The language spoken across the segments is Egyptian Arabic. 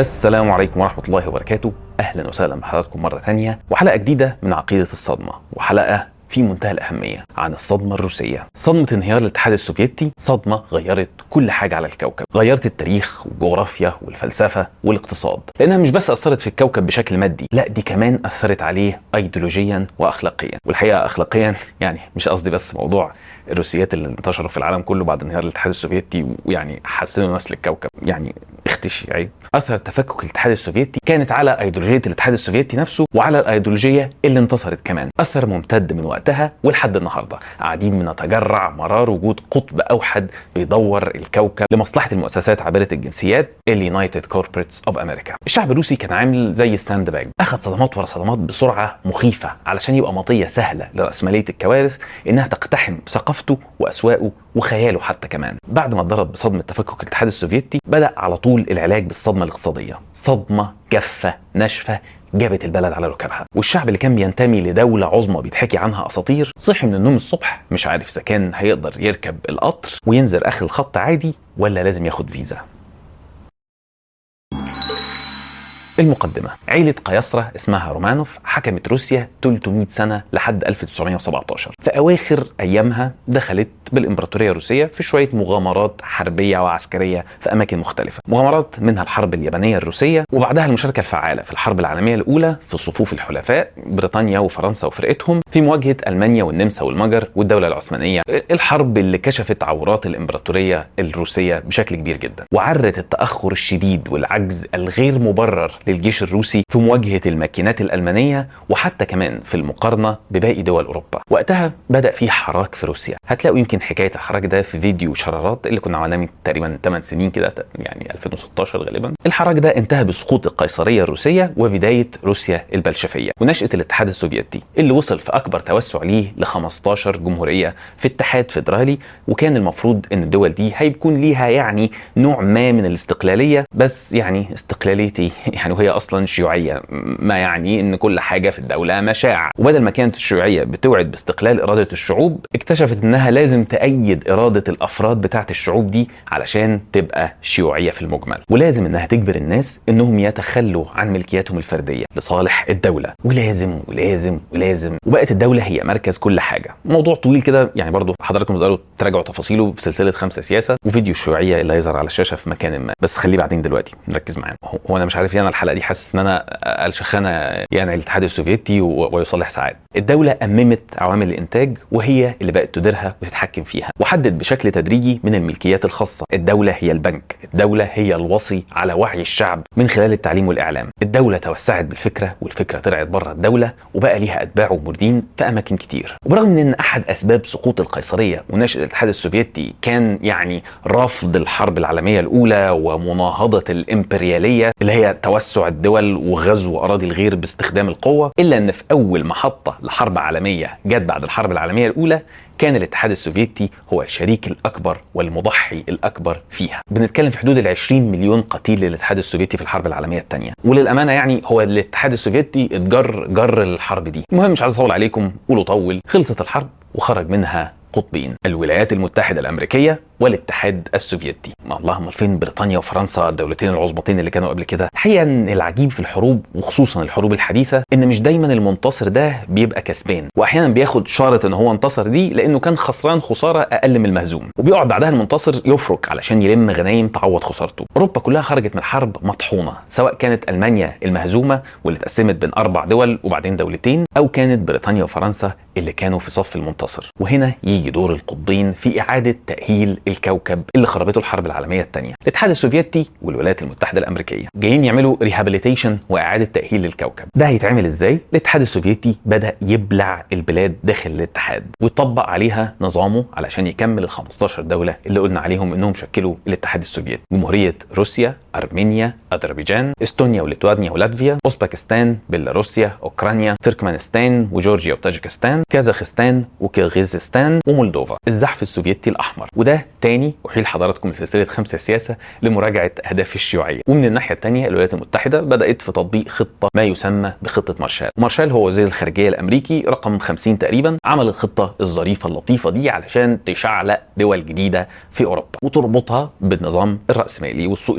السلام عليكم ورحمة الله وبركاته أهلا وسهلا بحضراتكم مرة ثانية وحلقة جديدة من عقيدة الصدمة وحلقة في منتهى الأهمية عن الصدمة الروسية صدمة انهيار الاتحاد السوفيتي صدمة غيرت كل حاجة على الكوكب غيرت التاريخ والجغرافيا والفلسفة والاقتصاد لأنها مش بس أثرت في الكوكب بشكل مادي لا دي كمان أثرت عليه أيديولوجيا وأخلاقيا والحقيقة أخلاقيا يعني مش قصدي بس موضوع الروسيات اللي انتشروا في العالم كله بعد انهيار الاتحاد السوفيتي ويعني حسنوا نسل الكوكب يعني اختشي عيب اثر تفكك الاتحاد السوفيتي كانت على ايديولوجيه الاتحاد السوفيتي نفسه وعلى الايديولوجيه اللي انتصرت كمان اثر ممتد من وقتها ولحد النهارده قاعدين بنتجرع مرار وجود قطب اوحد بيدور الكوكب لمصلحه المؤسسات عابره الجنسيات اليونايتد كوربريتس اوف امريكا الشعب الروسي كان عامل زي الساند باج اخذ صدمات ورا صدمات بسرعه مخيفه علشان يبقى مطيه سهله لراسماليه الكوارث انها تقتحم ثقافته واسواقه وخياله حتى كمان بعد ما اتضرب بصدمه تفكك الاتحاد السوفيتي بدا على طول العلاج بالصدمه الاقتصاديه صدمه جافه ناشفه جابت البلد على ركبها والشعب اللي كان بينتمي لدولة عظمى بيتحكي عنها أساطير صحي من النوم الصبح مش عارف إذا كان هيقدر يركب القطر وينزل آخر الخط عادي ولا لازم ياخد فيزا المقدمة عيلة قيصرة اسمها رومانوف حكمت روسيا 300 سنة لحد 1917 في أواخر أيامها دخلت بالإمبراطورية الروسية في شوية مغامرات حربية وعسكرية في أماكن مختلفة مغامرات منها الحرب اليابانية الروسية وبعدها المشاركة الفعالة في الحرب العالمية الأولى في صفوف الحلفاء بريطانيا وفرنسا وفرقتهم في مواجهة ألمانيا والنمسا والمجر والدولة العثمانية الحرب اللي كشفت عورات الإمبراطورية الروسية بشكل كبير جدا وعرت التأخر الشديد والعجز الغير مبرر للجيش الروسي في مواجهة الماكينات الألمانية وحتى كمان في المقارنة بباقي دول أوروبا وقتها بدأ في حراك في روسيا هتلاقوا يمكن حكاية الحراك ده في فيديو شرارات اللي كنا عملناه من تقريبا 8 سنين كده يعني 2016 غالبا الحراك ده انتهى بسقوط القيصرية الروسية وبداية روسيا البلشفية ونشأة الاتحاد السوفيتي اللي وصل في أكبر توسع ليه ل 15 جمهورية في اتحاد فيدرالي وكان المفروض ان الدول دي هيكون ليها يعني نوع ما من الاستقلالية بس يعني استقلاليتي يعني وهي اصلا شيوعيه ما يعني ان كل حاجه في الدوله مشاع وبدل ما كانت الشيوعيه بتوعد باستقلال اراده الشعوب اكتشفت انها لازم تأيد اراده الافراد بتاعه الشعوب دي علشان تبقى شيوعيه في المجمل ولازم انها تجبر الناس انهم يتخلوا عن ملكياتهم الفرديه لصالح الدوله ولازم ولازم ولازم وبقت الدوله هي مركز كل حاجه موضوع طويل كده يعني برضو حضراتكم تقدروا تراجعوا تفاصيله في سلسله خمسه سياسه وفيديو الشيوعيه اللي هيظهر على الشاشه في مكان ما بس خليه بعدين دلوقتي نركز معانا هو انا مش عارف ليه انا الحلقه دي حاسس ان انا الشخانه يعني الاتحاد السوفيتي ويصلح ساعات الدوله اممت عوامل الانتاج وهي اللي بقت تديرها وتتحكم فيها وحدد بشكل تدريجي من الملكيات الخاصه الدوله هي البنك الدوله هي الوصي على وعي الشعب من خلال التعليم والاعلام الدوله توسعت بالفكره والفكره طلعت بره الدوله وبقى ليها اتباع ومردين في اماكن كتير وبرغم من ان احد اسباب سقوط القيصريه ونشاه الاتحاد السوفيتي كان يعني رفض الحرب العالميه الاولى ومناهضه الامبرياليه اللي هي توسع الدول وغزو اراضي الغير باستخدام القوه الا ان في اول محطه لحرب عالميه جت بعد الحرب العالميه الاولى كان الاتحاد السوفيتي هو الشريك الاكبر والمضحي الاكبر فيها بنتكلم في حدود ال 20 مليون قتيل للاتحاد السوفيتي في الحرب العالميه الثانيه وللامانه يعني هو الاتحاد السوفيتي اتجر جر الحرب دي المهم مش عايز اطول عليكم قولوا طول خلصت الحرب وخرج منها قطبين الولايات المتحدة الأمريكية والاتحاد السوفيتي ما اللهم فين بريطانيا وفرنسا الدولتين العظمتين اللي كانوا قبل كده الحقيقة ان العجيب في الحروب وخصوصا الحروب الحديثة ان مش دايما المنتصر ده بيبقى كسبان واحيانا بياخد شارة ان هو انتصر دي لانه كان خسران خسارة اقل من المهزوم وبيقعد بعدها المنتصر يفرك علشان يلم غنايم تعوض خسارته اوروبا كلها خرجت من الحرب مطحونة سواء كانت المانيا المهزومة واللي اتقسمت بين اربع دول وبعدين دولتين او كانت بريطانيا وفرنسا اللي كانوا في صف المنتصر وهنا يجي دور القطبين في اعادة تأهيل الكوكب اللي خربته الحرب العالميه الثانيه الاتحاد السوفيتي والولايات المتحده الامريكيه جايين يعملوا ريهابيليتيشن واعاده تاهيل للكوكب ده هيتعمل ازاي الاتحاد السوفيتي بدا يبلع البلاد داخل الاتحاد ويطبق عليها نظامه علشان يكمل ال 15 دوله اللي قلنا عليهم انهم شكلوا الاتحاد السوفيتي جمهوريه روسيا ارمينيا اذربيجان استونيا وليتوانيا ولاتفيا اوزبكستان بيلاروسيا اوكرانيا تركمانستان وجورجيا وطاجيكستان كازاخستان وكيرغيزستان ومولدوفا الزحف السوفيتي الاحمر وده تاني احيل حضراتكم لسلسله خمسه سياسه لمراجعه اهداف الشيوعيه ومن الناحيه الثانيه الولايات المتحده بدات في تطبيق خطه ما يسمى بخطه مارشال مارشال هو وزير الخارجيه الامريكي رقم 50 تقريبا عمل الخطه الظريفه اللطيفه دي علشان تشعلق دول جديده في اوروبا وتربطها بالنظام الراسمالي والسوق المفتوح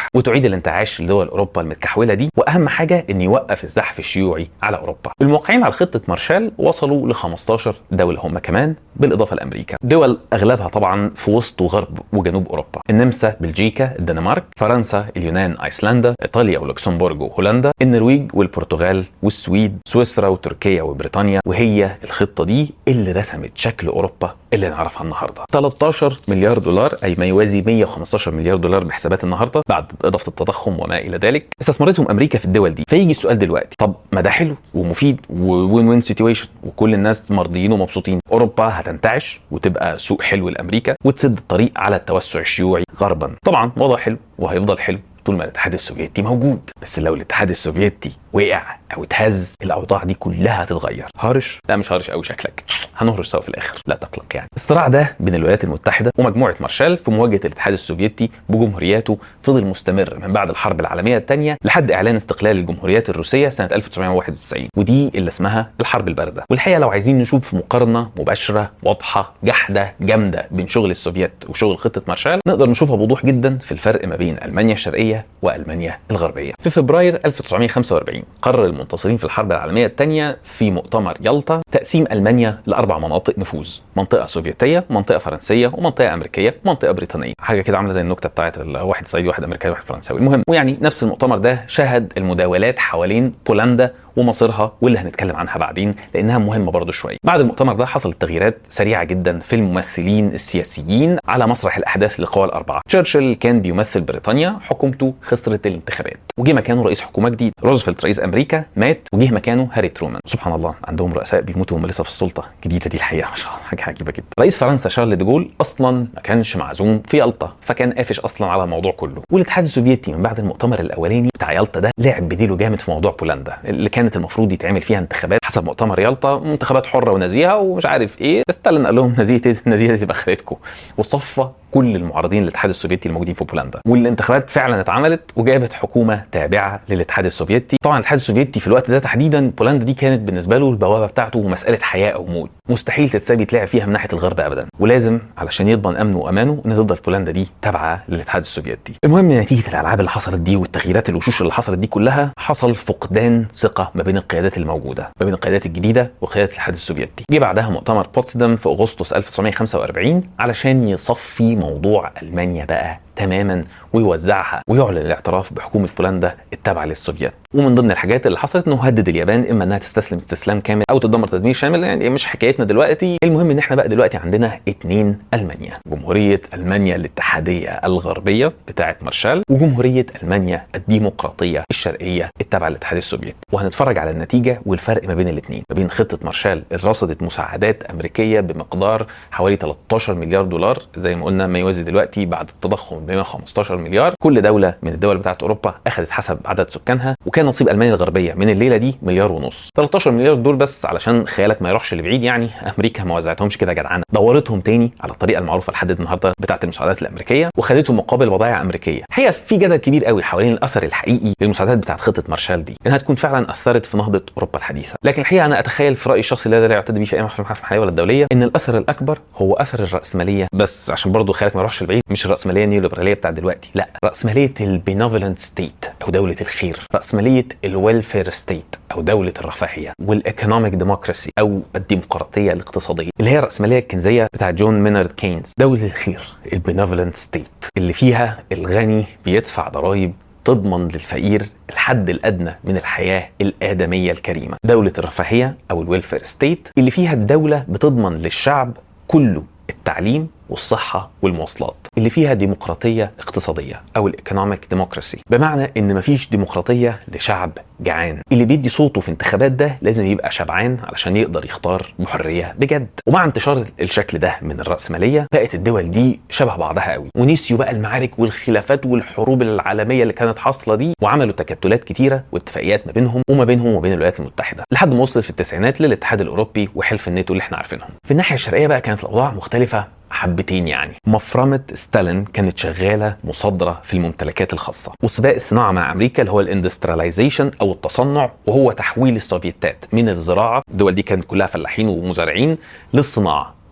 مفتوح وتعيد الانتعاش لدول اوروبا المتكحوله دي واهم حاجه ان يوقف الزحف الشيوعي على اوروبا الموقعين على خطه مارشال وصلوا ل 15 دوله هم كمان بالاضافه لامريكا دول اغلبها طبعا في وسط وغرب وجنوب اوروبا النمسا بلجيكا الدنمارك فرنسا اليونان ايسلندا ايطاليا ولوكسمبورغ وهولندا النرويج والبرتغال والسويد سويسرا وتركيا وبريطانيا وهي الخطه دي اللي رسمت شكل اوروبا اللي نعرفها النهارده 13 مليار دولار اي ما يوازي 115 مليار دولار بحسابات النهارده بعد اضافه التضخم وما الى ذلك استثمرتهم امريكا في الدول دي فيجي السؤال دلوقتي طب ما ده حلو ومفيد ووين وين سيتويشن وكل الناس مرضيين ومبسوطين اوروبا هتنتعش وتبقى سوق حلو لامريكا وتسد الطريق على التوسع الشيوعي غربا طبعا وضع حلو وهيفضل حلو طول ما الاتحاد السوفيتي موجود بس لو الاتحاد السوفيتي وقع او اتهز الاوضاع دي كلها هتتغير هارش لا مش هارش قوي شكلك هنهرش سوا في الاخر لا تقلق يعني الصراع ده بين الولايات المتحده ومجموعه مارشال في مواجهه الاتحاد السوفيتي بجمهورياته فضل مستمر من بعد الحرب العالميه الثانيه لحد اعلان استقلال الجمهوريات الروسيه سنه 1991 ودي اللي اسمها الحرب البارده والحقيقه لو عايزين نشوف مقارنه مباشره واضحه جحده جامده بين شغل السوفيت وشغل خطه مارشال نقدر نشوفها بوضوح جدا في الفرق ما بين المانيا الشرقيه والمانيا الغربيه في فبراير 1945 قرر المنتصرين في الحرب العالميه الثانيه في مؤتمر يالطا تقسيم المانيا لاربع مناطق نفوذ منطقه سوفيتيه منطقه فرنسيه ومنطقه امريكيه ومنطقه بريطانيه حاجه كده عامله زي النكته بتاعت واحد صعيدي واحد امريكي واحد فرنساوي المهم ويعني نفس المؤتمر ده شهد المداولات حوالين بولندا ومصيرها واللي هنتكلم عنها بعدين لانها مهمه برضه شويه. بعد المؤتمر ده حصلت تغييرات سريعه جدا في الممثلين السياسيين على مسرح الاحداث للقوى الاربعه. تشرشل كان بيمثل بريطانيا، حكومته خسرت الانتخابات وجه مكانه رئيس حكومه جديد. روزفلت رئيس امريكا مات وجه مكانه هاري ترومان. سبحان الله عندهم رؤساء بيموتوا وهم لسه في السلطه، جديده دي الحقيقه ما شاء الله حاجه عجيبه جدا. رئيس فرنسا شارل ديجول اصلا ما كانش معزوم في يالطا فكان قافش اصلا على الموضوع كله. والاتحاد السوفيتي من بعد المؤتمر الاولاني بتاع يالطا ده لعب بديله جامد في موضوع بولندا اللي كانت المفروض يتعمل فيها انتخابات حسب مؤتمر يالطا انتخابات حره ونزيهه ومش عارف ايه ستالين قال لهم نزيهه نزيهه تبقى اخرتكم وصفى كل المعارضين للاتحاد السوفيتي الموجودين في بولندا والانتخابات فعلا اتعملت وجابت حكومه تابعه للاتحاد السوفيتي طبعا الاتحاد السوفيتي في الوقت ده تحديدا بولندا دي كانت بالنسبه له البوابه بتاعته مساله حياه او موت مستحيل تتساب يتلعب فيها من ناحيه الغرب ابدا ولازم علشان يضمن امنه وامانه ان تفضل بولندا دي تابعه للاتحاد السوفيتي المهم نتيجه الالعاب اللي حصلت دي والتغييرات الوشوش اللي حصلت دي كلها حصل فقدان ثقه ما بين القيادات الموجوده ما بين القيادات الجديده وقياده الاتحاد السوفيتي جه بعدها مؤتمر بوتسدام في اغسطس 1945 علشان يصفي موضوع المانيا بقى تماما ويوزعها ويعلن الاعتراف بحكومه بولندا التابعه للسوفيت ومن ضمن الحاجات اللي حصلت انه هدد اليابان اما انها تستسلم استسلام كامل او تدمر تدمير شامل يعني مش حكايتنا دلوقتي المهم ان احنا بقى دلوقتي عندنا اتنين المانيا جمهوريه المانيا الاتحاديه الغربيه بتاعه مارشال وجمهوريه المانيا الديمقراطيه الشرقيه التابعه للاتحاد السوفيتي وهنتفرج على النتيجه والفرق ما بين الاثنين ما بين خطه مارشال اللي رصدت مساعدات امريكيه بمقدار حوالي 13 مليار دولار زي ما قلنا ما يوازي دلوقتي بعد التضخم ب 115 مليار كل دوله من الدول بتاعت اوروبا اخذت حسب عدد سكانها وكان نصيب المانيا الغربيه من الليله دي مليار ونص 13 مليار دول بس علشان خيالك ما يروحش لبعيد يعني امريكا ما وزعتهمش كده جدعانه دورتهم تاني على الطريقه المعروفه لحد النهارده بتاعت المساعدات الامريكيه وخدتهم مقابل بضائع امريكيه الحقيقه في جدل كبير قوي حوالين الاثر الحقيقي للمساعدات بتاعت خطه مارشال دي انها تكون فعلا اثرت في نهضه اوروبا الحديثه لكن الحقيقه انا اتخيل في رايي الشخصي لا لا يعتد به في اي محفل الحياه ولا الدوليه ان الاثر الاكبر هو اثر الراسماليه بس عشان برضه خيالك ما يروحش لبعيد مش الراسماليه النيوليبراليه بتاعت دلوقتي لا راسماليه البينوفلنت ستيت او دوله الخير راسماليه الويلفير ستيت او دوله الرفاهيه والايكونوميك ديموكراسي او الديمقراطيه الاقتصاديه اللي هي الراسماليه الكنزيه بتاع جون مينارد كينز دوله الخير البينوفلنت ستيت اللي فيها الغني بيدفع ضرائب تضمن للفقير الحد الادنى من الحياه الادميه الكريمه دوله الرفاهيه او الويلفير ستيت اللي فيها الدوله بتضمن للشعب كله التعليم والصحة والمواصلات اللي فيها ديمقراطية اقتصادية أو الإيكونوميك ديموكراسي بمعنى إن مفيش ديمقراطية لشعب جعان اللي بيدي صوته في انتخابات ده لازم يبقى شبعان علشان يقدر يختار بحرية بجد ومع انتشار الشكل ده من الرأسمالية بقت الدول دي شبه بعضها قوي ونسيوا بقى المعارك والخلافات والحروب العالمية اللي كانت حاصلة دي وعملوا تكتلات كتيرة واتفاقيات ما بينهم وما بينهم وما بين الولايات المتحدة لحد ما وصلت في التسعينات للاتحاد الأوروبي وحلف الناتو اللي احنا عارفينهم في الناحية الشرقية بقى كانت الأوضاع مختلفة حبتين يعني مفرمة ستالين كانت شغالة مصادرة في الممتلكات الخاصة وسباق الصناعة مع أمريكا اللي هو الاندستراليزيشن أو التصنع وهو تحويل السوفيتات من الزراعة الدول دي كانت كلها فلاحين ومزارعين للصناعة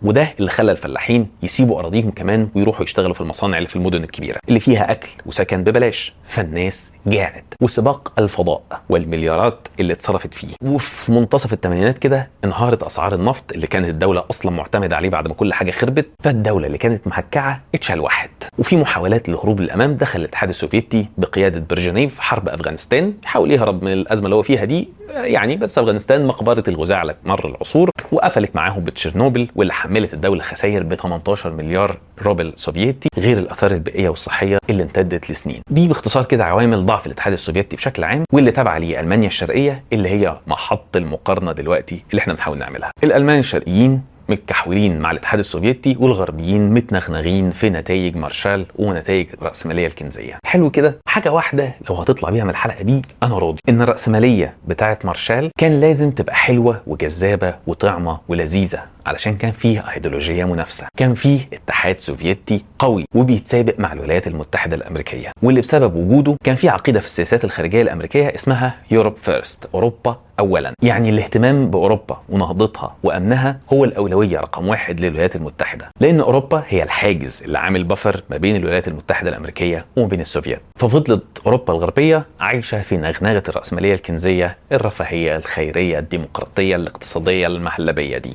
وده اللي خلى الفلاحين يسيبوا اراضيهم كمان ويروحوا يشتغلوا في المصانع اللي في المدن الكبيره اللي فيها اكل وسكن ببلاش فالناس جاعت وسباق الفضاء والمليارات اللي اتصرفت فيه وفي منتصف الثمانينات كده انهارت اسعار النفط اللي كانت الدوله اصلا معتمده عليه بعد ما كل حاجه خربت فالدوله اللي كانت مهكعه اتشال واحد وفي محاولات للهروب للامام دخل الاتحاد السوفيتي بقياده برجنيف حرب افغانستان يحاول يهرب من الازمه اللي هو فيها دي يعني بس افغانستان مقبره الغزاة على مر العصور وقفلت معاهم بتشيرنوبل واللي حملت الدوله خسائر ب 18 مليار روبل سوفيتي غير الاثار البيئيه والصحيه اللي امتدت لسنين دي باختصار كده عوامل ضعف الاتحاد السوفيتي بشكل عام واللي تابعه ليه المانيا الشرقيه اللي هي محط المقارنه دلوقتي اللي احنا بنحاول نعملها الالمان الشرقيين متكحولين مع الاتحاد السوفيتي والغربيين متنغنغين في نتائج مارشال ونتائج الرأسمالية الكنزية حلو كده حاجة واحدة لو هتطلع بيها من الحلقة دي أنا راضي إن الرأسمالية بتاعة مارشال كان لازم تبقى حلوة وجذابة وطعمة ولذيذة علشان كان فيه ايديولوجيه منافسه كان فيه اتحاد سوفيتي قوي وبيتسابق مع الولايات المتحده الامريكيه واللي بسبب وجوده كان في عقيده في السياسات الخارجيه الامريكيه اسمها يوروب فيرست اوروبا اولا يعني الاهتمام باوروبا ونهضتها وامنها هو الاولويه رقم واحد للولايات المتحده لان اوروبا هي الحاجز اللي عامل بفر ما بين الولايات المتحده الامريكيه وما بين السوفيت ففضلت اوروبا الغربيه عايشه في نغنغه الراسماليه الكنزيه الرفاهيه الخيريه الديمقراطيه الاقتصاديه المهلبيه دي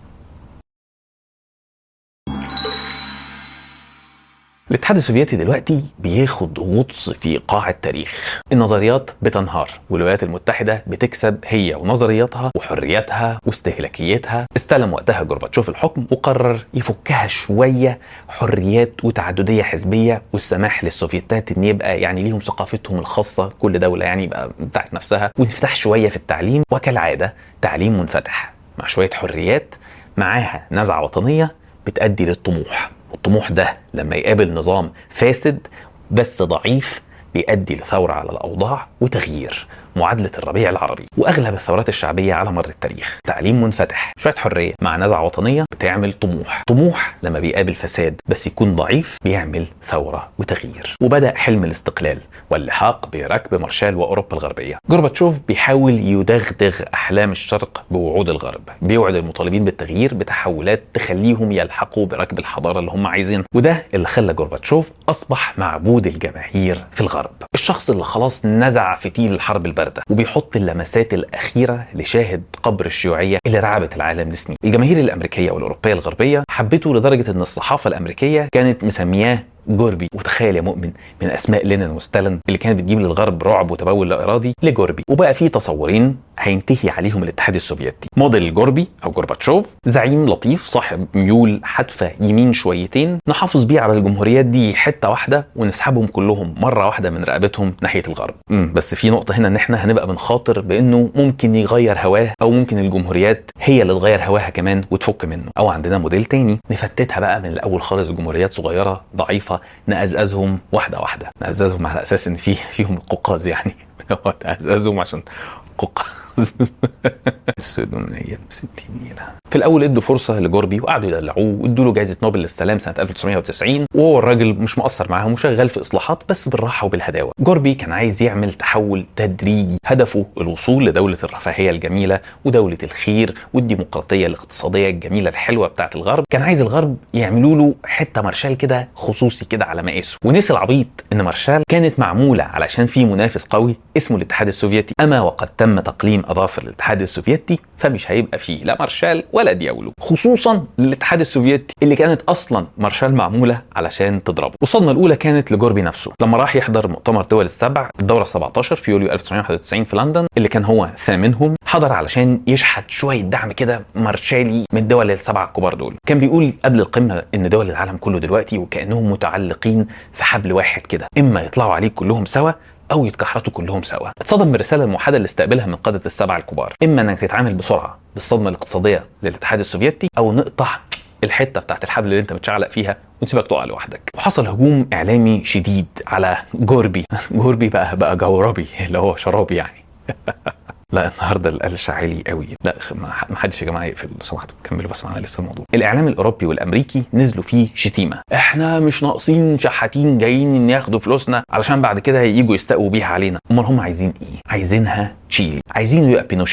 الاتحاد السوفيتي دلوقتي بياخد غطس في قاع التاريخ النظريات بتنهار والولايات المتحدة بتكسب هي ونظرياتها وحرياتها واستهلاكيتها استلم وقتها جورباتشوف الحكم وقرر يفكها شوية حريات وتعددية حزبية والسماح للسوفيتات ان يبقى يعني ليهم ثقافتهم الخاصة كل دولة يعني يبقى بتاعت نفسها وانفتاح شوية في التعليم وكالعادة تعليم منفتح مع شوية حريات معاها نزعة وطنية بتأدي للطموح والطموح ده لما يقابل نظام فاسد بس ضعيف بيؤدي لثورة على الأوضاع وتغيير معادلة الربيع العربي وأغلب الثورات الشعبية على مر التاريخ تعليم منفتح شوية حرية مع نزعة وطنية بتعمل طموح طموح لما بيقابل فساد بس يكون ضعيف بيعمل ثورة وتغيير وبدأ حلم الاستقلال واللحاق بركب مارشال وأوروبا الغربية جورباتشوف بيحاول يدغدغ أحلام الشرق بوعود الغرب بيوعد المطالبين بالتغيير بتحولات تخليهم يلحقوا بركب الحضارة اللي هم عايزينها وده اللي خلى جورباتشوف أصبح معبود الجماهير في الغرب الشخص اللي خلاص نزع فتيل الحرب الباردة وبيحط اللمسات الأخيرة لشاهد قبر الشيوعية اللي رعبت العالم لسنين الجماهير الأمريكية والأوروبية الغربية حبته لدرجة أن الصحافة الأمريكية كانت مسمياه جوربي وتخيل يا مؤمن من اسماء لينين وستالين اللي كانت بتجيب للغرب رعب وتبول لا ارادي لجوربي وبقى في تصورين هينتهي عليهم الاتحاد السوفيتي موديل جوربي او جورباتشوف زعيم لطيف صاحب ميول حادفه يمين شويتين نحافظ بيه على الجمهوريات دي حته واحده ونسحبهم كلهم مره واحده من رقبتهم ناحيه الغرب مم. بس في نقطه هنا ان احنا هنبقى بنخاطر بانه ممكن يغير هواه او ممكن الجمهوريات هي اللي تغير هواها كمان وتفك منه او عندنا موديل تاني نفتتها بقى من الاول خالص جمهوريات صغيره ضعيفه نقزقزهم واحده واحده نقزقزهم على اساس ان في فيهم القوقاز يعني نقزقزهم عشان قوقاز السودانية بستين في الاول ادوا فرصه لجوربي وقعدوا يدلعوه وادوا له جائزه نوبل للسلام سنه 1990 وهو الراجل مش مقصر معاهم وشغال في اصلاحات بس بالراحه وبالهداوه جوربي كان عايز يعمل تحول تدريجي هدفه الوصول لدوله الرفاهيه الجميله ودوله الخير والديمقراطيه الاقتصاديه الجميله الحلوه بتاعه الغرب كان عايز الغرب يعملوا له حته مارشال كده خصوصي كده على مقاسه ونسي العبيط ان مارشال كانت معموله علشان في منافس قوي اسمه الاتحاد السوفيتي اما وقد تم تقليم اظافر الاتحاد السوفيتي فمش هيبقى فيه لا مارشال ولا دياولو خصوصا للاتحاد السوفيتي اللي كانت اصلا مارشال معموله علشان تضربه الصدمه الاولى كانت لجوربي نفسه لما راح يحضر مؤتمر دول السبع الدوره 17 في يوليو 1991 في لندن اللي كان هو ثامنهم حضر علشان يشحت شويه دعم كده مارشالي من الدول السبعه الكبار دول كان بيقول قبل القمه ان دول العالم كله دلوقتي وكانهم متعلقين في حبل واحد كده اما يطلعوا عليك كلهم سوا او يتكحرتوا كلهم سوا اتصدم بالرساله الموحده اللي استقبلها من قاده السبعه الكبار اما انك تتعامل بسرعه بالصدمه الاقتصاديه للاتحاد السوفيتي او نقطع الحته بتاعت الحبل اللي انت متشعلق فيها ونسيبك تقع لوحدك وحصل هجوم اعلامي شديد على جوربي جوربي بقى بقى جوربي اللي هو شرابي يعني لا النهارده القلش عالي قوي لا ما حدش يا جماعه يقفل لو سمحتوا كملوا بس معانا لسه الموضوع الاعلام الاوروبي والامريكي نزلوا فيه شتيمه احنا مش ناقصين شحاتين جايين ان ياخدوا فلوسنا علشان بعد كده يجوا يستقوا بيها علينا امال هم عايزين ايه عايزينها تشيلي عايزين يبقى بينوشيه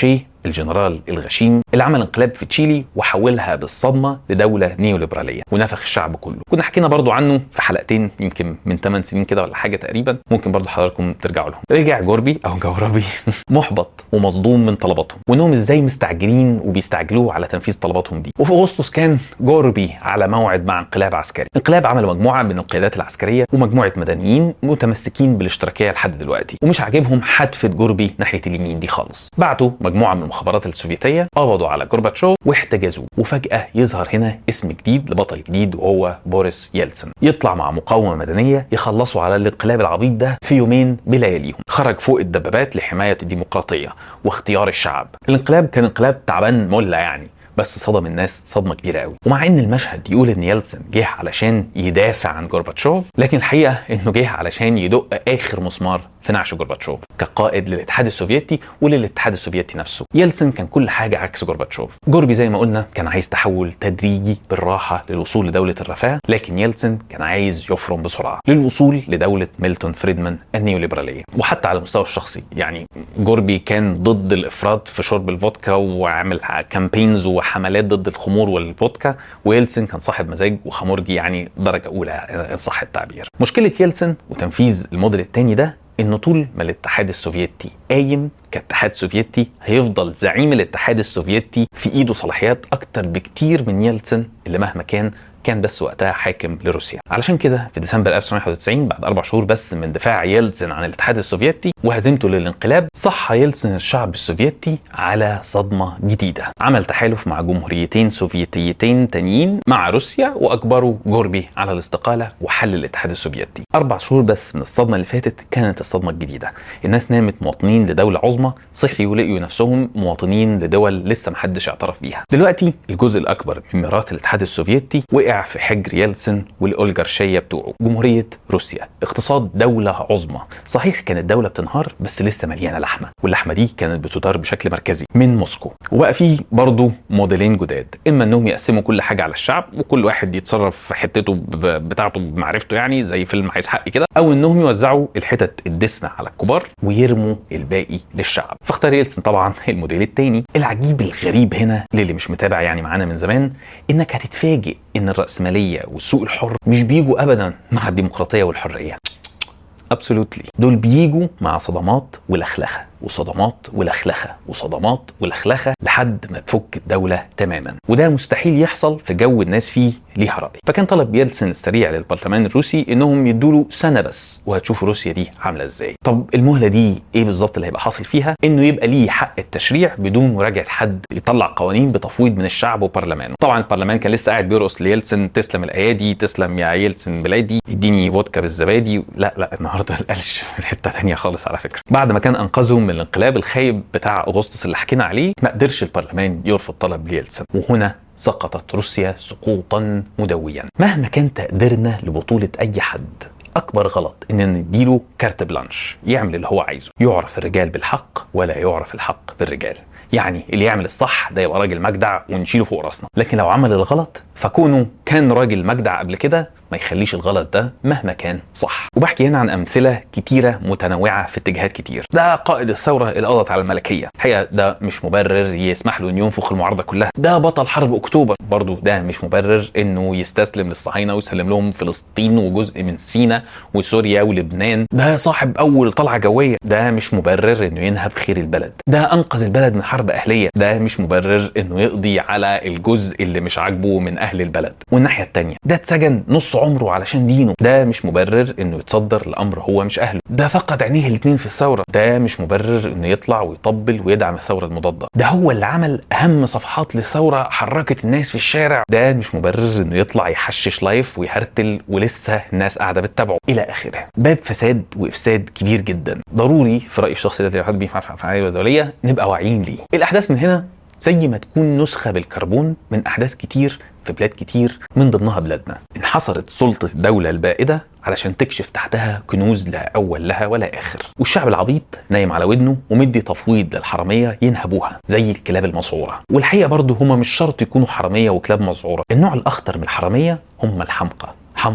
الجنرال الغشيم اللي عمل انقلاب في تشيلي وحولها بالصدمه لدوله نيوليبراليه ونفخ الشعب كله كنا حكينا برضو عنه في حلقتين يمكن من 8 سنين كده ولا حاجه تقريبا ممكن برضو حضراتكم ترجعوا لهم رجع جوربي او جوربي محبط ومصدوم من طلباتهم وانهم ازاي مستعجلين وبيستعجلوه على تنفيذ طلباتهم دي وفي اغسطس كان جوربي على موعد مع انقلاب عسكري انقلاب عمل مجموعه من القيادات العسكريه ومجموعه مدنيين متمسكين بالاشتراكيه لحد دلوقتي ومش عاجبهم حدفه جوربي ناحيه اليمين دي خالص بعتوا مجموعه من المخابرات السوفيتيه قبضوا على جورباتشوف واحتجزوه وفجاه يظهر هنا اسم جديد لبطل جديد وهو بوريس يلتسن يطلع مع مقاومه مدنيه يخلصوا على الانقلاب العبيط ده في يومين بلياليهم خرج فوق الدبابات لحمايه الديمقراطيه واختيار الشعب الانقلاب كان انقلاب تعبان مله يعني بس صدم الناس صدمه كبيره قوي ومع ان المشهد يقول ان يلتسن جه علشان يدافع عن جورباتشوف لكن الحقيقه انه جه علشان يدق اخر مسمار في نعش جورباتشوف كقائد للاتحاد السوفيتي وللاتحاد السوفيتي نفسه يلتسن كان كل حاجه عكس جورباتشوف جوربي زي ما قلنا كان عايز تحول تدريجي بالراحه للوصول لدوله الرفاه لكن يلتسن كان عايز يفرم بسرعه للوصول لدوله ميلتون فريدمان النيوليبراليه وحتى على المستوى الشخصي يعني جوربي كان ضد الافراط في شرب الفودكا وعمل كامبينز وحملات ضد الخمور والفودكا ويلتسن كان صاحب مزاج وخمرجي يعني درجه اولى ان صح التعبير مشكله يلتسن وتنفيذ الموديل الثاني ده ان طول ما الاتحاد السوفيتي قايم كاتحاد سوفيتي هيفضل زعيم الاتحاد السوفيتي في ايده صلاحيات اكتر بكتير من يلتسن اللي مهما كان كان بس وقتها حاكم لروسيا علشان كده في ديسمبر 1991 بعد اربع شهور بس من دفاع يلتسن عن الاتحاد السوفيتي وهزيمته للانقلاب صح يلتسن الشعب السوفيتي على صدمه جديده عمل تحالف مع جمهوريتين سوفيتيتين تانيين مع روسيا واجبروا جوربي على الاستقاله وحل الاتحاد السوفيتي اربع شهور بس من الصدمه اللي فاتت كانت الصدمه الجديده الناس نامت مواطنين لدوله عظمى صحيوا ولقيوا نفسهم مواطنين لدول لسه محدش اعترف بيها دلوقتي الجزء الاكبر من ميراث الاتحاد السوفيتي وقع في حجر يلتسن والاولجارشيه بتوعه جمهوريه روسيا اقتصاد دوله عظمى صحيح كانت دوله بتنهار بس لسه مليانه لحمه واللحمه دي كانت بتدار بشكل مركزي من موسكو وبقى في برضه موديلين جداد اما انهم يقسموا كل حاجه على الشعب وكل واحد يتصرف في حتته ب- بتاعته بمعرفته يعني زي فيلم عايز حقي كده او انهم يوزعوا الحتت الدسمه على الكبار ويرموا الباقي للشعب فاختار يلتسن طبعا الموديل الثاني العجيب الغريب هنا للي مش متابع يعني معانا من زمان انك هتتفاجئ ان الراسماليه والسوق الحر مش بيجوا ابدا مع الديمقراطيه والحريه ابسولوتلي دول بيجوا مع صدمات ولخلخه وصدمات ولخلخه وصدمات ولخلخه لحد ما تفك الدوله تماما وده مستحيل يحصل في جو الناس فيه ليها راي فكان طلب يلتسن السريع للبرلمان الروسي انهم يدوا له سنه بس وهتشوفوا روسيا دي عامله ازاي طب المهله دي ايه بالظبط اللي هيبقى حاصل فيها انه يبقى ليه حق التشريع بدون مراجعه حد يطلع قوانين بتفويض من الشعب وبرلمانه طبعا البرلمان كان لسه قاعد بيرقص ليلتسن تسلم الايادي تسلم يا يلتسن بلادي اديني فودكا بالزبادي لا لا النهارده القلش في حته ثانيه خالص على فكره بعد ما كان انقذهم من الانقلاب الخايب بتاع اغسطس اللي حكينا عليه ما قدرش البرلمان يرفض طلب ليلتسن وهنا سقطت روسيا سقوطا مدويا مهما كان تقديرنا لبطوله اي حد اكبر غلط ان نديله كارت بلانش يعمل اللي هو عايزه يعرف الرجال بالحق ولا يعرف الحق بالرجال يعني اللي يعمل الصح ده يبقى راجل مجدع ونشيله فوق راسنا لكن لو عمل الغلط فكونه كان راجل مجدع قبل كده ما يخليش الغلط ده مهما كان صح وبحكي هنا عن امثله كتيره متنوعه في اتجاهات كتير ده قائد الثوره اللي قضت على الملكيه الحقيقه ده مش مبرر يسمح له انه ينفخ المعارضه كلها ده بطل حرب اكتوبر برضه ده مش مبرر انه يستسلم للصهاينه ويسلم لهم فلسطين وجزء من سيناء وسوريا ولبنان ده صاحب اول طلعه جويه ده مش مبرر انه ينهب خير البلد ده انقذ البلد من حرب اهليه ده مش مبرر انه يقضي على الجزء اللي مش عاجبه من اهل البلد والناحيه التانيه ده اتسجن نص عمره علشان دينه ده مش مبرر انه يتصدر لامر هو مش اهله ده فقد عينيه الاتنين في الثوره ده مش مبرر انه يطلع ويطبل ويدعم الثوره المضاده ده هو اللي عمل اهم صفحات للثوره حركت الناس في الشارع ده مش مبرر انه يطلع يحشش لايف ويهرتل ولسه الناس قاعده بتتابعه الى اخره باب فساد وافساد كبير جدا ضروري في رايي الشخصي ده حد بيفهم في العمليه الدوليه نبقى واعيين ليه الاحداث من هنا زي ما تكون نسخه بالكربون من احداث كتير في بلاد كتير من ضمنها بلادنا انحصرت سلطة الدولة البائدة علشان تكشف تحتها كنوز لا أول لها ولا آخر والشعب العبيط نايم على ودنه ومدي تفويض للحرامية ينهبوها زي الكلاب المسعورة والحقيقة برضه هما مش شرط يكونوا حرامية وكلاب مسعورة النوع الأخطر من الحرامية هم الحمقى حمقى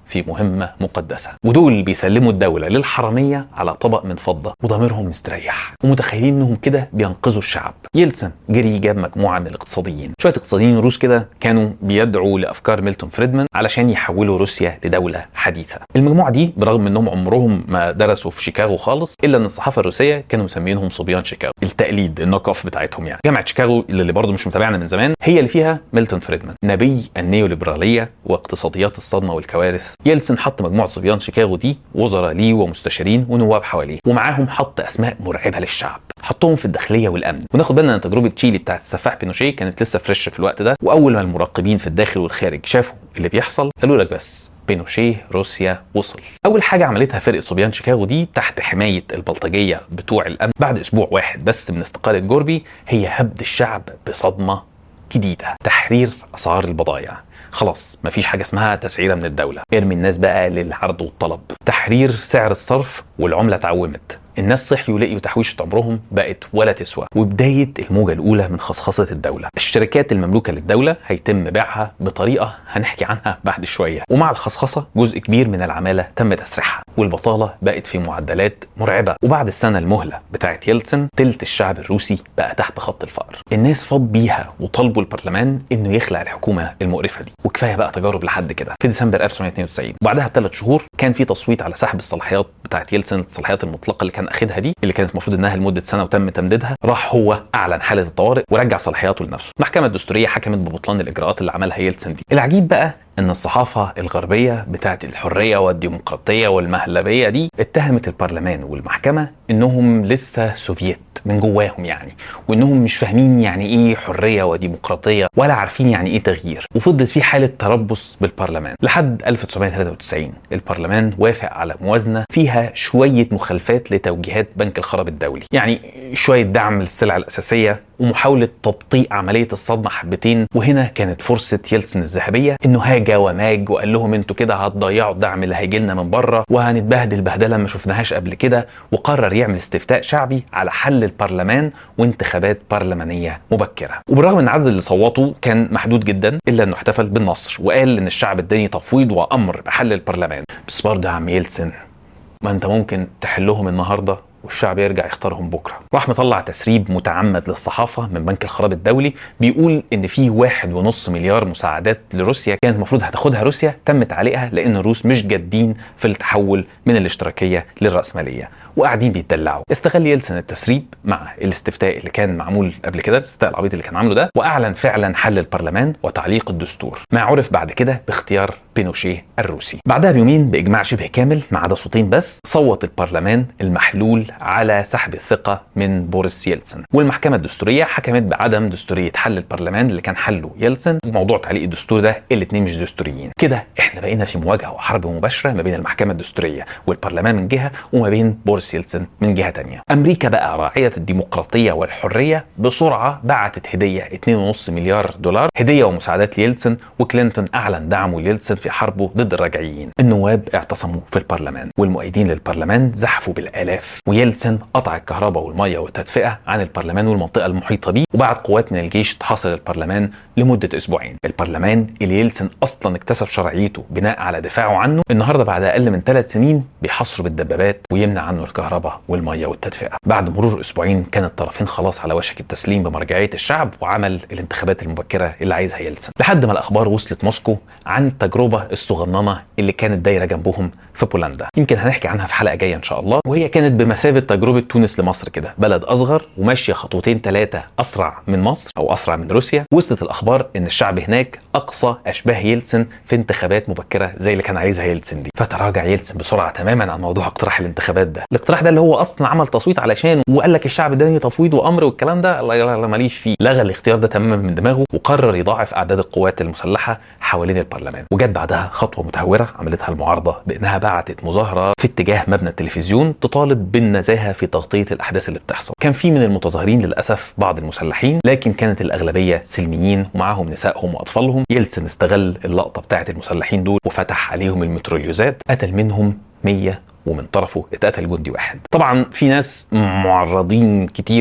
في مهمة مقدسة ودول بيسلموا الدولة للحرامية على طبق من فضة وضميرهم مستريح ومتخيلين انهم كده بينقذوا الشعب يلسن جري جاب مجموعة من الاقتصاديين شوية اقتصاديين روس كده كانوا بيدعوا لأفكار ميلتون فريدمان علشان يحولوا روسيا لدولة حديثة المجموعة دي برغم انهم عمرهم ما درسوا في شيكاغو خالص الا ان الصحافة الروسية كانوا مسمينهم صبيان شيكاغو التقليد النوك اوف بتاعتهم يعني جامعة شيكاغو اللي برضه مش متابعنا من زمان هي اللي فيها ميلتون فريدمان نبي النيوليبرالية واقتصاديات الصدمة والكوارث يلسن حط مجموعة صبيان شيكاغو دي وزراء ليه ومستشارين ونواب حواليه ومعاهم حط اسماء مرعبة للشعب حطهم في الداخلية والامن وناخد بالنا ان تجربة تشيلي بتاعت السفاح بينوشيه كانت لسه فريش في الوقت ده واول ما المراقبين في الداخل والخارج شافوا اللي بيحصل قالوا لك بس بينوشيه روسيا وصل اول حاجه عملتها فرقه صبيان شيكاغو دي تحت حمايه البلطجيه بتوع الامن بعد اسبوع واحد بس من استقاله جوربي هي هبد الشعب بصدمه جديده تحرير اسعار البضائع خلاص مفيش حاجه اسمها تسعيره من الدوله ارمي الناس بقى للعرض والطلب تحرير سعر الصرف والعمله اتعومت الناس صحيوا لقيوا تحويشة عمرهم بقت ولا تسوى وبداية الموجة الأولى من خصخصة الدولة الشركات المملوكة للدولة هيتم بيعها بطريقة هنحكي عنها بعد شوية ومع الخصخصة جزء كبير من العمالة تم تسريحها والبطالة بقت في معدلات مرعبة وبعد السنة المهلة بتاعت يلتسن تلت الشعب الروسي بقى تحت خط الفقر الناس فاض بيها وطالبوا البرلمان انه يخلع الحكومة المقرفة دي وكفاية بقى تجارب لحد كده في ديسمبر 1992 وبعدها بثلاث شهور كان في تصويت على سحب الصلاحيات بتاعت يلتسن الصلاحيات المطلقة اللي كان اخدها دي اللي كانت المفروض انها لمده سنه وتم تمديدها راح هو اعلن حاله الطوارئ ورجع صلاحياته لنفسه المحكمه الدستوريه حكمت ببطلان الاجراءات اللي عملها يلتسن دي العجيب بقى ان الصحافه الغربيه بتاعت الحريه والديمقراطيه والمهلبيه دي اتهمت البرلمان والمحكمه انهم لسه سوفييت من جواهم يعني وانهم مش فاهمين يعني ايه حريه وديمقراطيه ولا عارفين يعني ايه تغيير وفضلت في حاله تربص بالبرلمان لحد 1993 البرلمان وافق على موازنه فيها شويه مخالفات لتوجيهات بنك الخراب الدولي يعني شويه دعم للسلع الاساسيه ومحاوله تبطيء عمليه الصدمه حبتين وهنا كانت فرصه يلتسن الذهبيه انه هاجا وماج وقال لهم انتوا كده هتضيعوا الدعم اللي هيجي لنا من بره وهنتبهدل بهدله ما شفناهاش قبل كده وقرر يعمل استفتاء شعبي على حل البرلمان وانتخابات برلمانيه مبكره وبالرغم ان عدد اللي صوتوا كان محدود جدا الا انه احتفل بالنصر وقال ان الشعب اداني تفويض وامر بحل البرلمان بس برضه يا عم يلسن ما انت ممكن تحلهم النهارده والشعب يرجع يختارهم بكره راح مطلع تسريب متعمد للصحافه من بنك الخراب الدولي بيقول ان في واحد ونص مليار مساعدات لروسيا كانت المفروض هتاخدها روسيا تم تعليقها لان الروس مش جادين في التحول من الاشتراكيه للراسماليه وقاعدين بيتدلعوا استغل يلسن التسريب مع الاستفتاء اللي كان معمول قبل كده الاستفتاء العبيط اللي كان عامله ده واعلن فعلا حل البرلمان وتعليق الدستور ما عرف بعد كده باختيار بينوشيه الروسي بعدها بيومين باجماع شبه كامل ما عدا صوتين بس صوت البرلمان المحلول على سحب الثقه من بوريس يلتسن والمحكمه الدستوريه حكمت بعدم دستوريه حل البرلمان اللي كان حله يلتسن وموضوع تعليق الدستور ده الاثنين مش دستوريين كده احنا بقينا في مواجهه وحرب مباشره ما بين المحكمه الدستوريه والبرلمان من جهه وما بين بوريس يلتسن من جهه تانية امريكا بقى راعيه الديمقراطيه والحريه بسرعه بعتت هديه 2.5 مليار دولار هديه ومساعدات ليلتسن وكلينتون اعلن دعمه ليلتسن في حربه ضد الراجعيين النواب اعتصموا في البرلمان والمؤيدين للبرلمان زحفوا بالالاف ويلتسن قطع الكهرباء والميه والتدفئه عن البرلمان والمنطقه المحيطه بيه وبعت قوات من الجيش تحاصر البرلمان لمده اسبوعين البرلمان اللي يلتسن اصلا اكتسب شرعيته بناء على دفاعه عنه النهارده بعد اقل من ثلاث سنين بيحاصره بالدبابات ويمنع عنه الكهرباء والميه والتدفئه بعد مرور اسبوعين كان الطرفين خلاص على وشك التسليم بمرجعيه الشعب وعمل الانتخابات المبكره اللي عايزها يلتسن لحد ما الاخبار وصلت موسكو عن التجربه الصغننه اللي كانت دايره جنبهم في بولندا يمكن هنحكي عنها في حلقه جايه ان شاء الله وهي كانت بمثابه تجربه تونس لمصر كده بلد اصغر وماشيه خطوتين ثلاثه اسرع من مصر او اسرع من روسيا وصلت الاخبار ان الشعب هناك اقصى اشباه يلتسن في انتخابات مبكره زي اللي كان عايزها يلتسن دي فتراجع يلتسن بسرعه تماما عن موضوع اقتراح الانتخابات ده الاقتراح ده اللي هو اصلا عمل تصويت علشانه وقال لك الشعب اداني تفويض وامر والكلام ده الله لا ماليش فيه لغى الاختيار ده تماما من دماغه وقرر يضاعف اعداد القوات المسلحه حوالين البرلمان وجت بعدها خطوه متهوره عملتها المعارضه بانها بعتت مظاهره في اتجاه مبنى التلفزيون تطالب بالنزاهه في تغطيه الاحداث اللي بتحصل كان في من المتظاهرين للاسف بعض المسلحين لكن كانت الاغلبيه سلميين ومعاهم نسائهم واطفالهم يلتسن استغل اللقطه بتاعه المسلحين دول وفتح عليهم المتروليوزات قتل منهم 100 ومن طرفه اتقتل جندي واحد طبعا في ناس معرضين كتير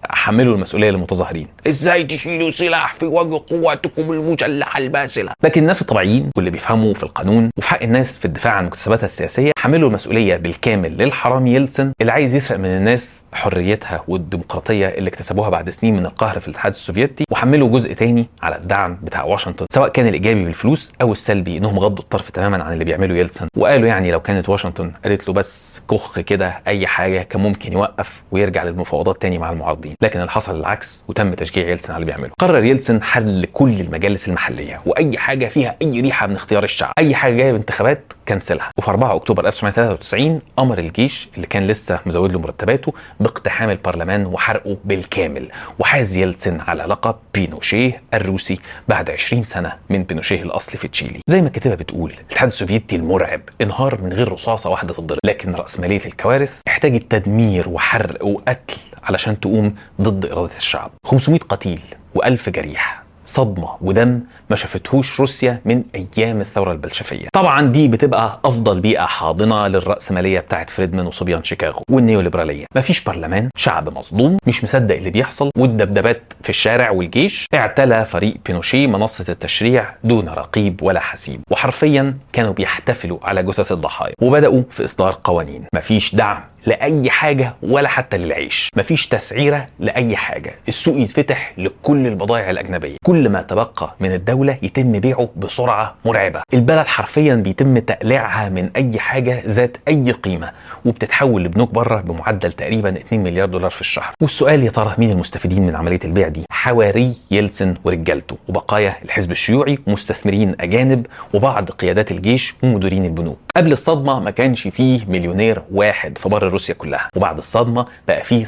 حملوا المسؤوليه للمتظاهرين ازاي تشيلوا سلاح في وجه قواتكم المسلحه الباسله لكن الناس الطبيعيين واللي بيفهموا في القانون وفي حق الناس في الدفاع عن مكتسباتها السياسيه حملوا المسؤوليه بالكامل للحرامي يلتسن اللي عايز يسرق من الناس حريتها والديمقراطيه اللي اكتسبوها بعد سنين من القهر في الاتحاد السوفيتي وحملوا جزء تاني على الدعم بتاع واشنطن سواء كان الايجابي بالفلوس او السلبي انهم غضوا الطرف تماما عن اللي بيعمله يلتسن وقالوا يعني لو كانت واشنطن قالت له بس كخ كده اي حاجه كان ممكن يوقف ويرجع للمفاوضات تاني مع المعارضين لكن اللي حصل العكس وتم تشجيع يلتسن على اللي بيعمله قرر يلتسن حل كل المجالس المحليه واي حاجه فيها اي ريحه من اختيار الشعب اي حاجه جايه بانتخابات كنسلها وفي 4 اكتوبر 1993 امر الجيش اللي كان لسه مزود له مرتباته باقتحام البرلمان وحرقه بالكامل وحاز يلتسن على لقب بينوشيه الروسي بعد 20 سنه من بينوشيه الاصلي في تشيلي زي ما الكاتبه بتقول الاتحاد السوفيتي المرعب انهار من غير رصاصه واحده تضرب لكن راسماليه الكوارث احتاجت تدمير وحرق وقتل علشان تقوم ضد اراده الشعب 500 قتيل و1000 جريح صدمه ودم ما شافتهوش روسيا من ايام الثوره البلشفيه طبعا دي بتبقى افضل بيئه حاضنه للراسماليه بتاعت فريدمان وصبيان شيكاغو والنيوليبراليه مفيش برلمان شعب مصدوم مش مصدق اللي بيحصل والدبدبات في الشارع والجيش اعتلى فريق بينوشي منصه التشريع دون رقيب ولا حسيب وحرفيا كانوا بيحتفلوا على جثث الضحايا وبداوا في اصدار قوانين مفيش دعم لاي حاجه ولا حتى للعيش مفيش تسعيره لاي حاجه السوق يتفتح لكل البضائع الاجنبيه كل ما تبقى من الدوله يتم بيعه بسرعه مرعبه البلد حرفيا بيتم تقليعها من اي حاجه ذات اي قيمه وبتتحول لبنوك بره بمعدل تقريبا 2 مليار دولار في الشهر والسؤال يا ترى مين المستفيدين من عمليه البيع دي حواري يلتسن ورجالته وبقايا الحزب الشيوعي ومستثمرين اجانب وبعض قيادات الجيش ومديرين البنوك قبل الصدمه ما كانش فيه مليونير واحد في بر روسيا كلها وبعد الصدمه بقى فيه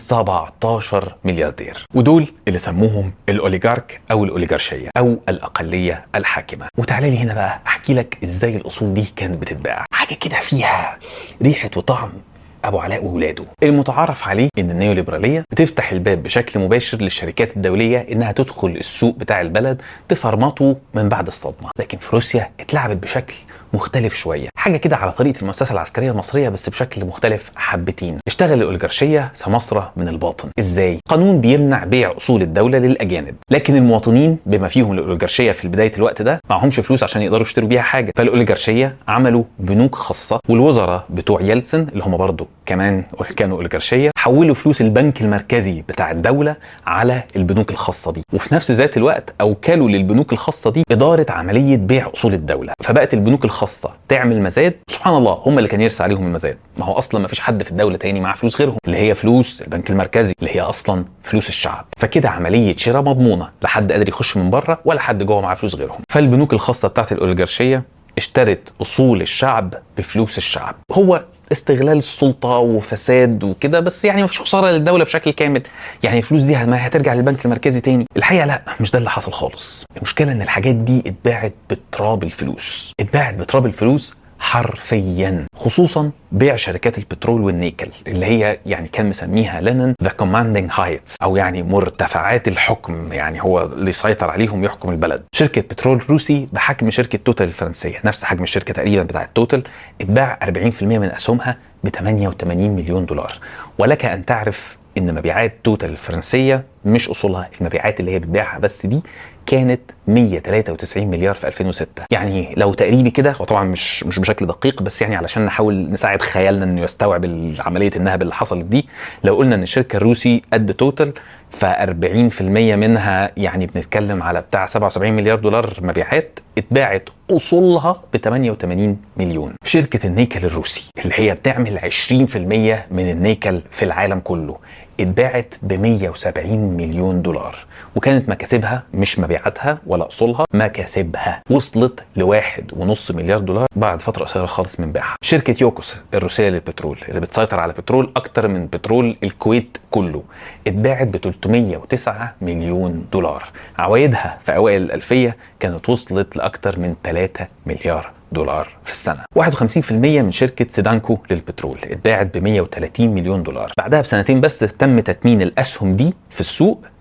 17 ملياردير ودول اللي سموهم الاوليجارك او الاوليجارشيه او الاقليه الحاكمه وتعالى لي هنا بقى احكي لك ازاي الاصول دي كانت بتتباع حاجه كده فيها ريحه وطعم ابو علاء وولاده المتعارف عليه ان النيوليبراليه بتفتح الباب بشكل مباشر للشركات الدوليه انها تدخل السوق بتاع البلد تفرمطه من بعد الصدمه لكن في روسيا اتلعبت بشكل مختلف شويه حاجه كده على طريقه المؤسسه العسكريه المصريه بس بشكل مختلف حبتين اشتغل الاوليغارشيه سمسره من الباطن ازاي قانون بيمنع بيع اصول الدوله للاجانب لكن المواطنين بما فيهم الاوليغارشيه في بدايه الوقت ده معهمش فلوس عشان يقدروا يشتروا بيها حاجه فالاوليغارشيه عملوا بنوك خاصه والوزراء بتوع يلتسن اللي هم برضه كمان كانوا اوليغارشيه حولوا فلوس البنك المركزي بتاع الدوله على البنوك الخاصه دي وفي نفس ذات الوقت اوكلوا للبنوك الخاصه دي اداره عمليه بيع اصول الدوله فبقت البنوك الخاصه تعمل مزاد سبحان الله هم اللي كان يرسى عليهم المزاد ما هو اصلا ما فيش حد في الدوله تاني معاه فلوس غيرهم اللي هي فلوس البنك المركزي اللي هي اصلا فلوس الشعب فكده عمليه شراء مضمونه لا حد قادر يخش من بره ولا حد جوه معاه فلوس غيرهم فالبنوك الخاصه بتاعت الاوليغارشيه اشترت اصول الشعب بفلوس الشعب هو استغلال السلطه وفساد وكده بس يعني مفيش خساره للدوله بشكل كامل يعني الفلوس دي ما هترجع للبنك المركزي تاني الحقيقه لا مش ده اللي حصل خالص المشكله ان الحاجات دي اتباعت بتراب الفلوس اتباعت بتراب الفلوس حرفيا خصوصا بيع شركات البترول والنيكل اللي هي يعني كان مسميها لينن ذا كوماندنج هايتس او يعني مرتفعات الحكم يعني هو اللي يسيطر عليهم يحكم البلد شركه بترول روسي بحجم شركه توتال الفرنسيه نفس حجم الشركه تقريبا بتاعه توتال اتباع 40% من اسهمها ب 88 مليون دولار ولك ان تعرف ان مبيعات توتال الفرنسيه مش اصولها المبيعات اللي هي بتبيعها بس دي كانت 193 مليار في 2006 يعني لو تقريبي كده وطبعا مش مش بشكل دقيق بس يعني علشان نحاول نساعد خيالنا انه يستوعب عمليه النهب اللي حصلت دي لو قلنا ان الشركه الروسي قد توتال ف 40% منها يعني بنتكلم على بتاع 77 مليار دولار مبيعات اتباعت اصولها ب 88 مليون شركه النيكل الروسي اللي هي بتعمل 20% من النيكل في العالم كله اتباعت ب 170 مليون دولار وكانت مكاسبها مش مبيعاتها ولا اصولها مكاسبها وصلت لواحد ونص مليار دولار بعد فتره قصيره خالص من بيعها شركه يوكوس الروسيه للبترول اللي بتسيطر على بترول اكتر من بترول الكويت كله اتباعت ب 309 مليون دولار عوايدها في اوائل الالفيه كانت وصلت لاكتر من 3 مليار دولار في السنة 51% من شركة سيدانكو للبترول اتباعت ب 130 مليون دولار بعدها بسنتين بس تم تتمين الأسهم دي في السوق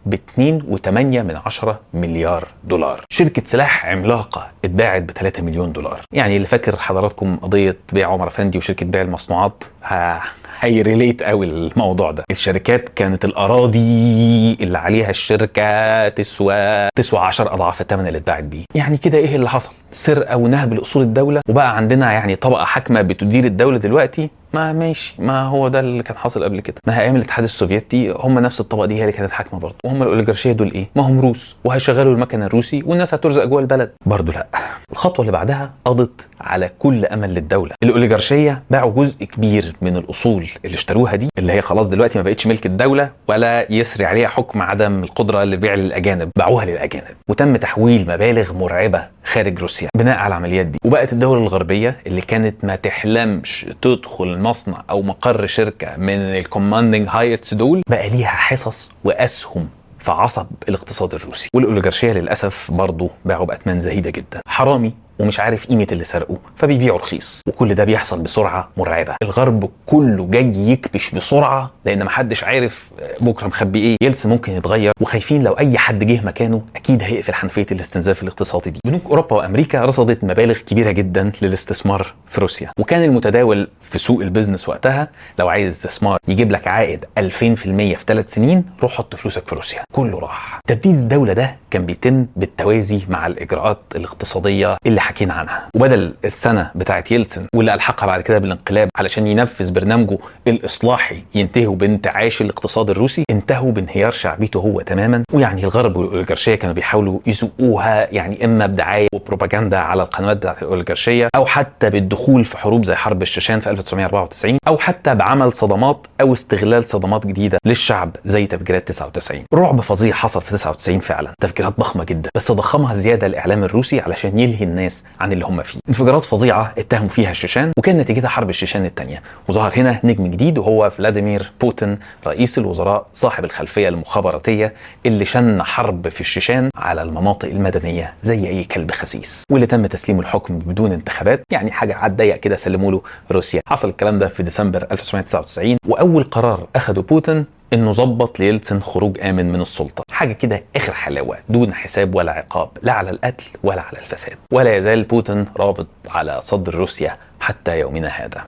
ب 2.8 من عشرة مليار دولار شركة سلاح عملاقة اتباعت ب 3 مليون دولار يعني اللي فاكر حضراتكم قضية بيع عمر افندي وشركة بيع المصنوعات ها هيريليت قوي الموضوع ده الشركات كانت الاراضي اللي عليها الشركه تسوى تسوى 10 اضعاف الثمن اللي اتباعت بيه يعني كده ايه اللي حصل سرقه ونهب لاصول الدوله وبقى عندنا يعني طبقه حاكمه بتدير الدوله دلوقتي ما ماشي ما هو ده اللي كان حاصل قبل كده ما هي ايام الاتحاد السوفيتي هم نفس الطبقه دي هي اللي كانت حاكمه برضه وهم الاوليجارشيه دول ايه ما هم روس وهيشغلوا المكن الروسي والناس هترزق جوه البلد برضه لا الخطوه اللي بعدها قضت على كل امل للدوله الاوليجارشيه باعوا جزء كبير من الاصول اللي اشتروها دي اللي هي خلاص دلوقتي ما بقتش ملك الدوله ولا يسري عليها حكم عدم القدره للبيع للاجانب باعوها للاجانب وتم تحويل مبالغ مرعبه خارج روسيا بناء على العمليات دي وبقت الدول الغربيه اللي كانت ما تحلمش تدخل مصنع او مقر شركه من الكوماندنج هايتس دول بقى ليها حصص واسهم في عصب الاقتصاد الروسي والاوليجارشيه للاسف برضه باعوا باثمان زهيده جدا حرامي ومش عارف قيمه اللي سرقه فبيبيعوا رخيص وكل ده بيحصل بسرعه مرعبه الغرب كله جاي يكبش بسرعه لان محدش عارف بكره مخبي ايه يلتسن ممكن يتغير وخايفين لو اي حد جه مكانه اكيد هيقفل حنفيه الاستنزاف الاقتصادي دي بنوك اوروبا وامريكا رصدت مبالغ كبيره جدا للاستثمار في روسيا وكان المتداول في سوق البيزنس وقتها لو عايز استثمار يجيب لك عائد 2000% في ثلاث سنين روح حط فلوسك في روسيا كله راح تبديل الدوله ده كان بيتم بالتوازي مع الاجراءات الاقتصاديه اللي حكينا عنها وبدل السنه بتاعه يلتسن واللي الحقها بعد كده بالانقلاب علشان ينفذ برنامجه الاصلاحي ينتهوا بانتعاش الاقتصاد الروسي انتهوا بانهيار شعبيته هو تماما ويعني الغرب والاوليغارشيه كانوا بيحاولوا يسوقوها يعني اما بدعايه وبروباجندا على القنوات بتاعه الاوليغارشيه او حتى بالدخول في حروب زي حرب الشيشان في 1994 او حتى بعمل صدمات او استغلال صدمات جديده للشعب زي تفجيرات 99 رعب فظيع حصل في 99 فعلا تفجيرات ضخمه جدا بس ضخمها زياده الاعلام الروسي علشان يلهي الناس عن اللي هم فيه انفجارات فظيعه اتهموا فيها الشيشان وكان نتيجتها حرب الشيشان الثانيه وظهر هنا نجم جديد وهو فلاديمير بوتين رئيس الوزراء صاحب الخلفيه المخابراتيه اللي شن حرب في الشيشان على المناطق المدنيه زي اي كلب خسيس واللي تم تسليم الحكم بدون انتخابات يعني حاجه على الضيق كده سلموا له روسيا حصل الكلام ده في ديسمبر 1999 واول قرار اخده بوتين انه ظبط ليلتسن خروج امن من السلطه حاجه كده اخر حلاوه دون حساب ولا عقاب لا على القتل ولا على الفساد ولا يزال بوتين رابط على صدر روسيا حتى يومنا هذا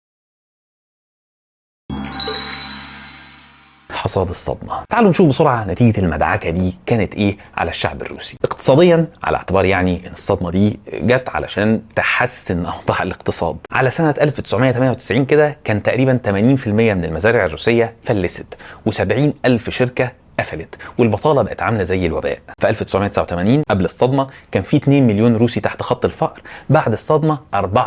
حصاد الصدمة تعالوا نشوف بسرعة نتيجة المدعكة دي كانت ايه على الشعب الروسي اقتصاديا على اعتبار يعني ان الصدمة دي جت علشان تحسن اوضاع الاقتصاد على سنة 1998 كده كان تقريبا 80% من المزارع الروسية فلست و70 ألف شركة قفلت والبطاله بقت عامله زي الوباء في 1989 قبل الصدمه كان في 2 مليون روسي تحت خط الفقر بعد الصدمه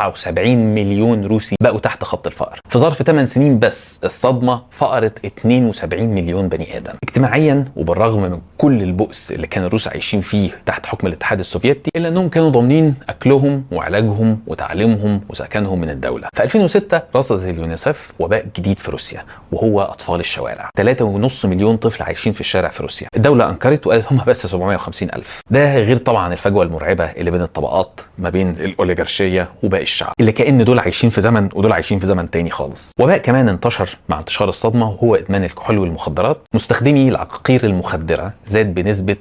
74 مليون روسي بقوا تحت خط الفقر في ظرف 8 سنين بس الصدمه فقرت 72 مليون بني ادم اجتماعيا وبالرغم من كل البؤس اللي كان الروس عايشين فيه تحت حكم الاتحاد السوفيتي الا انهم كانوا ضامنين اكلهم وعلاجهم وتعليمهم وسكنهم من الدوله في 2006 رصدت اليونيسف وباء جديد في روسيا وهو اطفال الشوارع 3.5 مليون طفل عايشين في الشارع في روسيا الدولة أنكرت وقالت هم بس 750 ألف ده غير طبعا الفجوة المرعبة اللي بين الطبقات ما بين الأوليغارشية وباقي الشعب اللي كأن دول عايشين في زمن ودول عايشين في زمن تاني خالص وباء كمان انتشر مع انتشار الصدمة وهو إدمان الكحول والمخدرات مستخدمي العقاقير المخدرة زاد بنسبة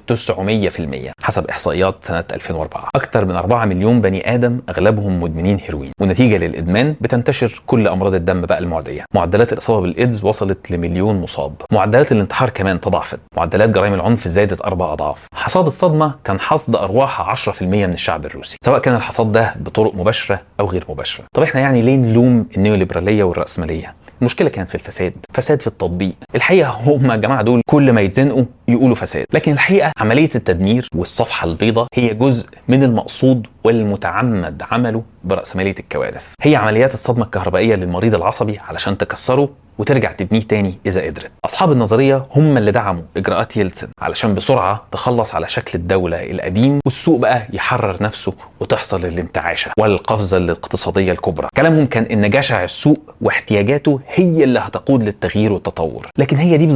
900% حسب إحصائيات سنة 2004 أكثر من 4 مليون بني آدم أغلبهم مدمنين هيروين ونتيجة للإدمان بتنتشر كل أمراض الدم بقى المعدية معدلات الإصابة بالإيدز وصلت لمليون مصاب معدلات الانتحار كمان تضاعفت معدلات جرائم العنف زادت اربع اضعاف حصاد الصدمه كان حصد ارواح 10% من الشعب الروسي سواء كان الحصاد ده بطرق مباشره او غير مباشره طب احنا يعني ليه نلوم النيوليبراليه والراسماليه المشكله كانت في الفساد فساد في التطبيق الحقيقه هم يا جماعه دول كل ما يتزنقوا يقولوا فساد لكن الحقيقه عمليه التدمير والصفحه البيضاء هي جزء من المقصود والمتعمد عمله برأسمالية الكوارث هي عمليات الصدمة الكهربائية للمريض العصبي علشان تكسره وترجع تبنيه تاني إذا قدرت أصحاب النظرية هم اللي دعموا إجراءات يلتسن علشان بسرعة تخلص على شكل الدولة القديم والسوق بقى يحرر نفسه وتحصل الانتعاشة والقفزة الاقتصادية الكبرى كلامهم كان إن جشع السوق واحتياجاته هي اللي هتقود للتغيير والتطور لكن هي دي بالظبط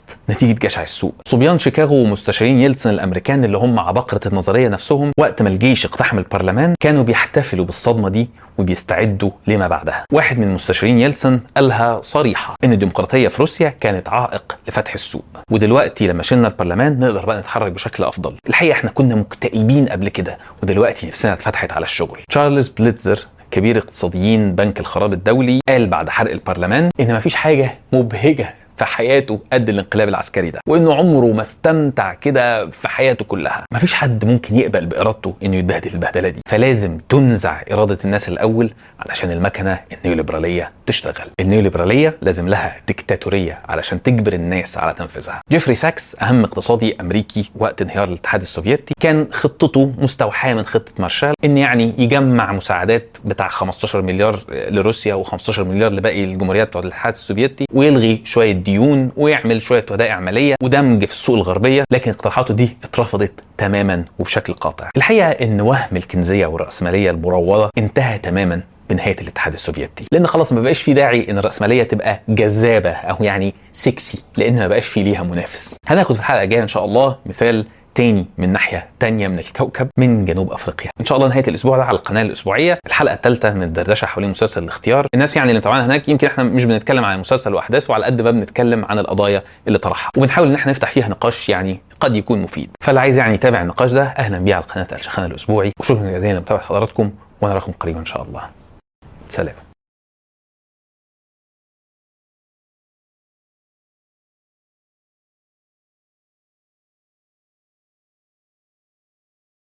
نتيجه جشع السوق صبيان شيكاغو ومستشارين يلتسن الامريكان اللي هم عباقره النظريه نفسهم وقت ما الجيش اقتحم البرلمان كانوا بيحتفلوا بالصدمه دي وبيستعدوا لما بعدها واحد من مستشارين يلتسن قالها صريحه ان الديمقراطيه في روسيا كانت عائق لفتح السوق ودلوقتي لما شلنا البرلمان نقدر بقى نتحرك بشكل افضل الحقيقه احنا كنا مكتئبين قبل كده ودلوقتي نفسنا اتفتحت على الشغل تشارلز بليتزر كبير اقتصاديين بنك الخراب الدولي قال بعد حرق البرلمان ان مفيش حاجه مبهجه في حياته قد الانقلاب العسكري ده وانه عمره ما استمتع كده في حياته كلها مفيش حد ممكن يقبل بارادته انه يتبهدل البهدله دي فلازم تنزع اراده الناس الاول علشان المكنه النيوليبراليه تشتغل النيوليبراليه لازم لها ديكتاتوريه علشان تجبر الناس على تنفيذها جيفري ساكس اهم اقتصادي امريكي وقت انهيار الاتحاد السوفيتي كان خطته مستوحاه من خطه مارشال ان يعني يجمع مساعدات بتاع 15 مليار لروسيا و15 مليار لباقي الجمهوريات بتوع الاتحاد السوفيتي ويلغي شويه ديون ويعمل شويه ودائع ماليه ودمج في السوق الغربيه لكن اقتراحاته دي اترفضت تماما وبشكل قاطع الحقيقه ان وهم الكنزيه والراسماليه المروضه انتهى تماما بنهايه الاتحاد السوفيتي لان خلاص ما بقاش في داعي ان الراسماليه تبقى جذابه او يعني سكسي لان ما بقاش في ليها منافس هناخد في الحلقه الجايه ان شاء الله مثال تاني من ناحية تانية من الكوكب من جنوب أفريقيا إن شاء الله نهاية الأسبوع ده على القناة الأسبوعية الحلقة الثالثة من الدردشة حوالين مسلسل الاختيار الناس يعني اللي متابعانا هناك يمكن احنا مش بنتكلم عن المسلسل وأحداثه على قد ما بنتكلم عن القضايا اللي طرحها وبنحاول إن احنا نفتح فيها نقاش يعني قد يكون مفيد فاللي عايز يعني يتابع النقاش ده أهلا بيه على قناة الشيخان الأسبوعي وشكرا جزيلا لمتابعة حضراتكم وأنا أراكم قريبا إن شاء الله سلام